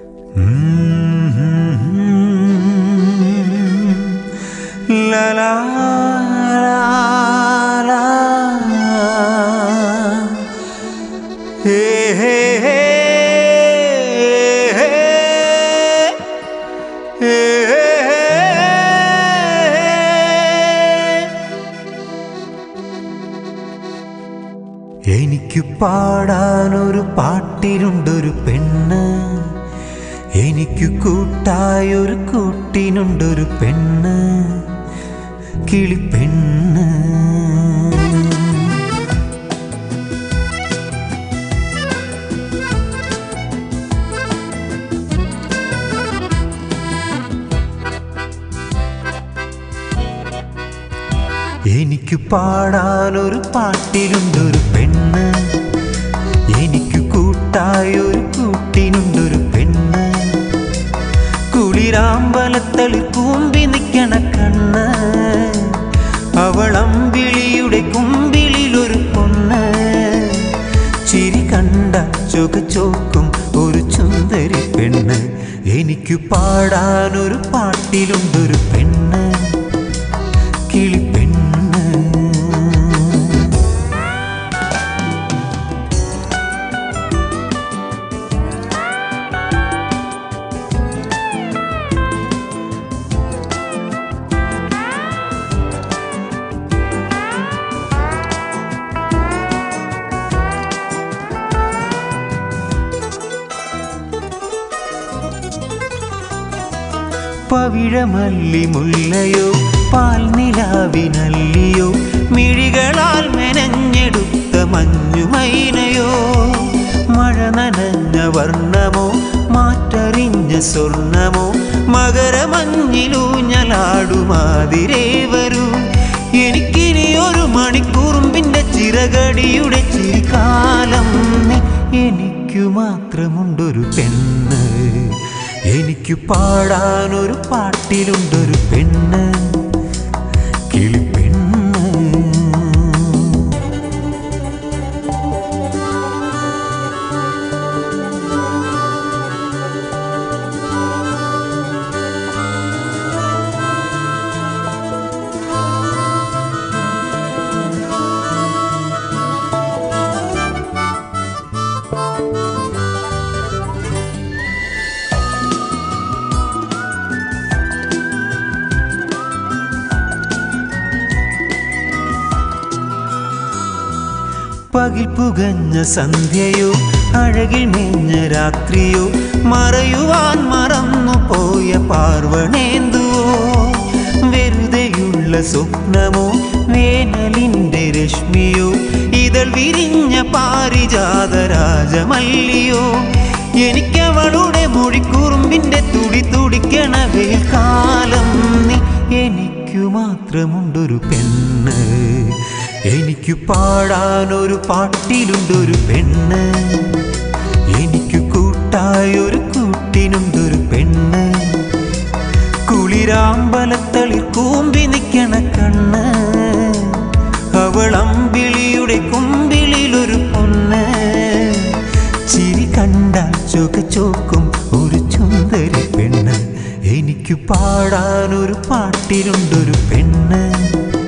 La la la la. Hey, hey, hey, hey. Hey, hey, hey. എനിക്ക് പാടാനൊരു പാട്ടിനുണ്ടൊരു പെണ്ണ് എനിക്ക് കൂട്ടായൊരു കൂട്ടിനുണ്ടൊരു പെണ്ണ് കിളിപ്പെണ്ണ് എനിക്ക് പാടാനൊരു പാട്ടിലുണ്ടൊരു പെണ്ണ് എനിക്ക് കൂട്ടായൊരു കൂട്ടിനുണ്ടൊരു പെണ്ണ് കുളിരാമ്പലത്തളിർ കൂമ്പി നിൽക്കണ കണ്ണ് അവളമ്പിളിയുടെ കുമ്പിളിലൊരു പൊണ്ണ് ചിരി കണ്ട ചുകച്ചോക്കും ഒരു ചുന്ദരി പെണ്ണ് എനിക്ക് പാടാനൊരു പാട്ടിലുണ്ടൊരു പെണ്ണ് കിളിപ്പെണ്ണ് പവിഴമല്ലി മുല്ലയോ പാൽനിലാവിനല്ലിയോ മിഴികളാൽ മെനഞ്ഞെടുത്ത മഞ്ഞുമൈനയോ മഴ നനഞ്ഞ വർണ്ണമോ മാറ്ററിഞ്ഞ സ്വർണമോ മകരമഞ്ഞിലൂഞ്ഞലാടുമാതിരേ വരൂ എനിക്കിനി ഒരു മണിക്കൂറുമ്പിന്റെ ചിറകടിയുടെ ചിരിക്കാലം നീ എനിക്കു മാത്രമുണ്ടൊരു പെണ്ണ് എനിക്ക് പാടാനൊരു പാട്ടിലുണ്ടൊരു പെണ്ണ് കിളിപ്പെണ്ണ് പകിൽ പുകഞ്ഞ സന്ധ്യയോ അഴകിൽ മേഞ്ഞ രാത്രിയോ മറയുവാൻ മറന്നു പോയ പാർവണേന്തുവോ വെറുതെയുള്ള സ്വപ്നമോ വേനലിൻ്റെ രശ്മിയോ ഇതൾ വിരിഞ്ഞ പാരിജാത രാജമല്ലിയോ എനിക്കവളുടെ മൊഴിക്കുറുമ്പിന്റെ തുടി തുടിക്കണ വേൽക്കാലം നീ എനിക്കു മാത്രമുണ്ടൊരു പെണ്ണ് എനിക്ക് പാടാനൊരു പാട്ടിലുണ്ടൊരു പെണ്ണ് എനിക്ക് കൂട്ടായൊരു കൂട്ടിനുണ്ടൊരു പെണ്ണ് കുളിരാമ്പലത്തളിർ കൂമ്പി നിൽക്കണ കണ്ണ് അവളമ്പിളിയുടെ കുമ്പിളിലൊരു പൊണ്ണ് ചിരി കണ്ടാൽ ചുകച്ചോക്കും ഒരു ചുന്ദരി പെണ്ണ് എനിക്ക് പാടാനൊരു പാട്ടിലുണ്ടൊരു പെണ്ണ്